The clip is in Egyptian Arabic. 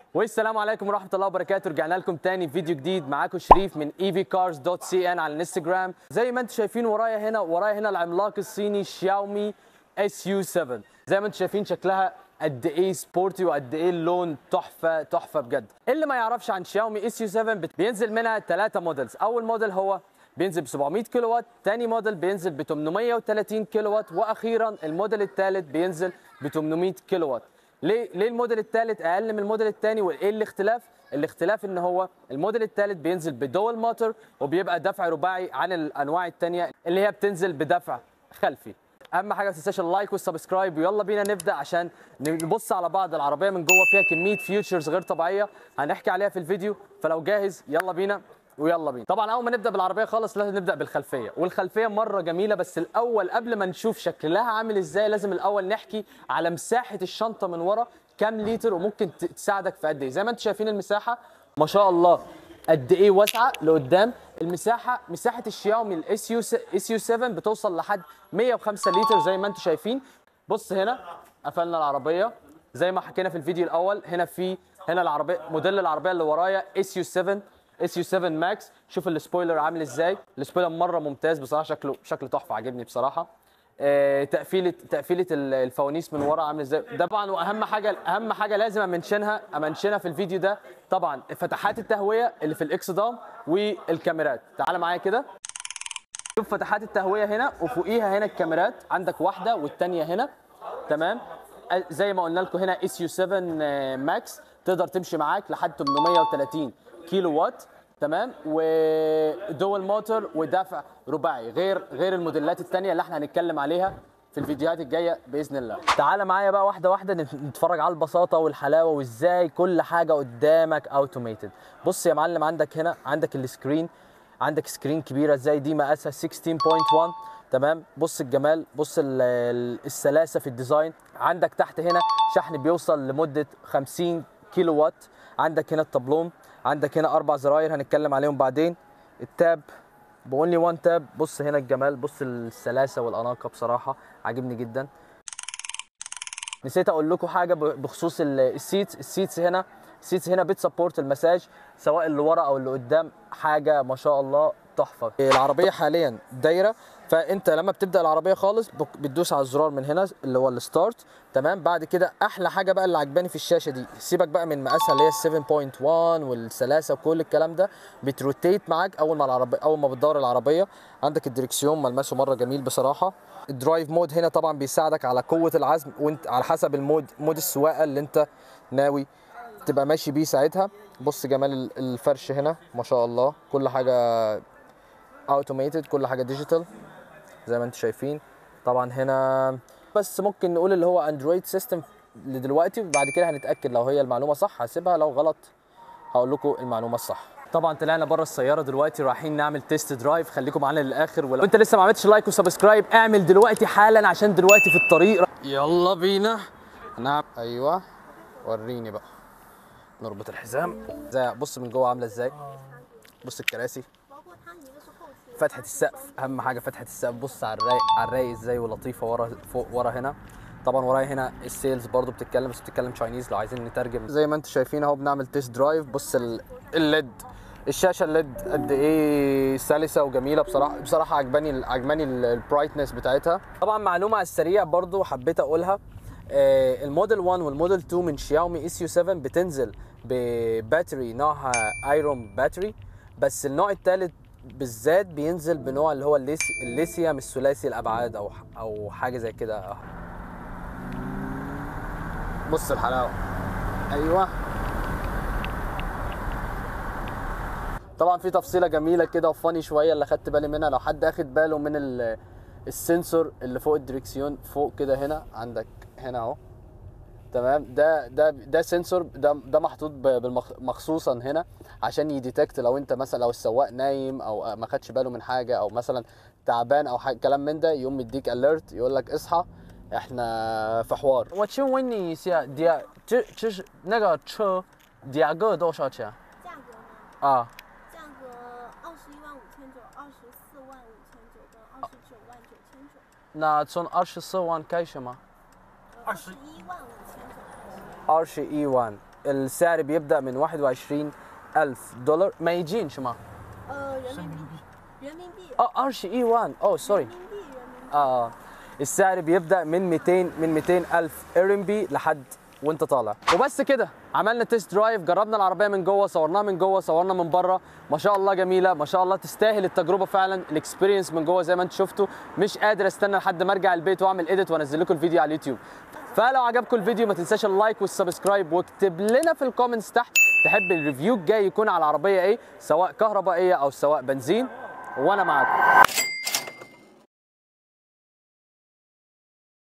والسلام عليكم ورحمه الله وبركاته رجعنا لكم تاني في فيديو جديد معاكم شريف من evcars.cn على الانستجرام زي ما انتم شايفين ورايا هنا ورايا هنا العملاق الصيني شاومي اس يو 7 زي ما انتم شايفين شكلها قد ايه سبورتي وقد ايه اللون تحفه تحفه بجد اللي ما يعرفش عن شاومي اس يو 7 بت- بينزل منها ثلاثه موديلز اول موديل هو بينزل ب 700 كيلو وات تاني موديل بينزل ب 830 كيلو وات واخيرا الموديل الثالث بينزل ب 800 كيلو وات ليه ليه الموديل الثالث اقل من الموديل الثاني وايه الاختلاف الاختلاف ان هو الموديل الثالث بينزل بدول موتور وبيبقى دفع رباعي عن الانواع الثانيه اللي هي بتنزل بدفع خلفي اهم حاجه ما تنساش اللايك والسبسكرايب ويلا بينا نبدا عشان نبص على بعض العربيه من جوه فيها كميه فيوتشرز غير طبيعيه هنحكي عليها في الفيديو فلو جاهز يلا بينا ويلا بينا طبعا اول ما نبدا بالعربيه خالص لازم نبدا بالخلفيه والخلفيه مره جميله بس الاول قبل ما نشوف شكلها عامل ازاي لازم الاول نحكي على مساحه الشنطه من ورا كام لتر وممكن ت- تساعدك في قد ايه زي ما انتم شايفين المساحه ما شاء الله قد ايه واسعه لقدام المساحه مساحه الشياومي الاس يو اس يو 7 بتوصل لحد 105 لتر زي ما انتم شايفين بص هنا قفلنا العربيه زي ما حكينا في الفيديو الاول هنا في هنا العربيه موديل العربيه اللي ورايا اس يو 7 اس يو 7 ماكس شوف السبويلر عامل ازاي السبويلر مره ممتاز بصراحه شكله شكله تحفه عجبني بصراحه آه، تقفيله تقفيله ال- الفوانيس من ورا عامل ازاي ده طبعا واهم حاجه اهم حاجه لازم امنشنها امنشنها في الفيديو ده طبعا فتحات التهويه اللي في الاكسدام والكاميرات تعال معايا كده شوف فتحات التهويه هنا وفوقيها هنا الكاميرات عندك واحده والثانيه هنا تمام أ- زي ما قلنا لكم هنا اس يو 7 ماكس تقدر تمشي معاك لحد 830 كيلو وات تمام ودول موتور ودفع رباعي غير غير الموديلات الثانيه اللي احنا هنتكلم عليها في الفيديوهات الجايه باذن الله تعالى معايا بقى واحده واحده نت- نتفرج على البساطه والحلاوه وازاي كل حاجه قدامك اوتوميتد بص يا معلم عندك هنا عندك السكرين عندك سكرين كبيره ازاي دي مقاسها 16.1 تمام بص الجمال بص ال- ال- السلاسه في الديزاين عندك تحت هنا شحن بيوصل لمده 50 كيلو وات عندك هنا الطابلون عندك هنا اربع زراير هنتكلم عليهم بعدين التاب بونلي وان تاب بص هنا الجمال بص السلاسه والاناقه بصراحه عاجبني جدا نسيت اقول لكم حاجه ب- بخصوص ال- السيتس السيتس هنا السيتس هنا بتسبورت المساج سواء اللي ورا او اللي قدام حاجه ما شاء الله تحفه العربيه حاليا دايره فانت لما بتبدا العربيه خالص بك- بتدوس على الزرار من هنا اللي هو الستارت تمام بعد كده احلى حاجه بقى اللي عجباني في الشاشه دي سيبك بقى من مقاسها اللي هي 7.1 والسلاسه وكل الكلام ده بتروتيت معاك اول ما العربيه اول ما بتدور العربيه عندك الدريكسيون ملمسه مره جميل بصراحه الدرايف مود هنا طبعا بيساعدك على قوه العزم وانت على حسب المود مود السواقه اللي انت ناوي تبقى ماشي بيه ساعتها بص جمال ال- الفرش هنا ما شاء الله كل حاجه اوتوميتد كل حاجه ديجيتال زي ما انتم شايفين طبعا هنا بس ممكن نقول اللي هو اندرويد سيستم لدلوقتي وبعد كده هنتاكد لو هي المعلومه صح هسيبها لو غلط هقول لكم المعلومه الصح طبعا طلعنا بره السياره دلوقتي رايحين نعمل تيست درايف خليكم معانا للاخر ولو انت لسه ما عملتش لايك وسبسكرايب اعمل دلوقتي حالا عشان دلوقتي في الطريق يلا بينا نعم ايوه وريني بقى نربط الحزام زي بص من جوه عامله ازاي بص الكراسي 包括它一个是后期， فتحه السقف اهم حاجه فتحه السقف بص على الرايق على الرايق ازاي ولطيفه ورا فوق ورا هنا طبعا ورايا هنا السيلز برضو بتتكلم بس بتتكلم تشاينيز لو عايزين نترجم زي ما انتم شايفين اهو بنعمل تيست درايف بص ال- الليد الشاشه الليد قد ايه سلسه وجميله بصراحه بصراحه عجباني عجباني البرايتنس بتاعتها طبعا معلومه على السريع برضو حبيت اقولها آه، الموديل 1 والموديل 2 من شاومي اس يو 7 بتنزل بباتري نوعها ايرون باتري بس النوع الثالث بالذات بينزل بنوع اللي هو الليسي الليثيوم الثلاثي الابعاد او او حاجه زي كده بص الحلاوه ايوه طبعا في تفصيله جميله كده وفاني شويه اللي خدت بالي منها لو حد اخد باله من ال- السنسور اللي فوق الدريكسيون فوق كده هنا عندك هنا اهو تمام ده ده ده سنسور ده ده محطوط ب- بالمخ- مخصوصا هنا عشان يديتكت لو انت مثلا لو السواق نايم او ما خدش باله من حاجه او مثلا تعبان او حاجة كلام من ده يقوم يديك اليرت يقول لك اصحى احنا في حوار 我请问你一下，第二，这这是那个车，第二个多少钱价格呢？ 啊？ 价格二十一万五千九，二十四万五千九跟二十九万九千九， 那从二十四万开始吗？ 二十一万五千九开始。 二十一万 السعر بيبدا من 21 ألف دولار ما يجينش ما 呃，人民币，人民币， اه 21 وان اوه سوري 人民币，人民币。 اه السعر بيبدا من 200 من 200 الف ار بي لحد وانت طالع وبس كده عملنا تيست درايف جربنا العربيه من جوه صورناها من جوه صورنا من بره ما شاء الله جميله ما شاء الله تستاهل التجربه فعلا الاكسبيرينس من جوه زي ما انتم شفتوا مش قادر استنى لحد ما ارجع البيت واعمل اديت وانزل لكم الفيديو على اليوتيوب فلو عجبكم الفيديو ما تنساش اللايك والسبسكرايب واكتب لنا في الكومنتس تحت تحب الريفيو الجاي يكون على العربيه ايه سواء كهربائيه او سواء بنزين وانا معاكم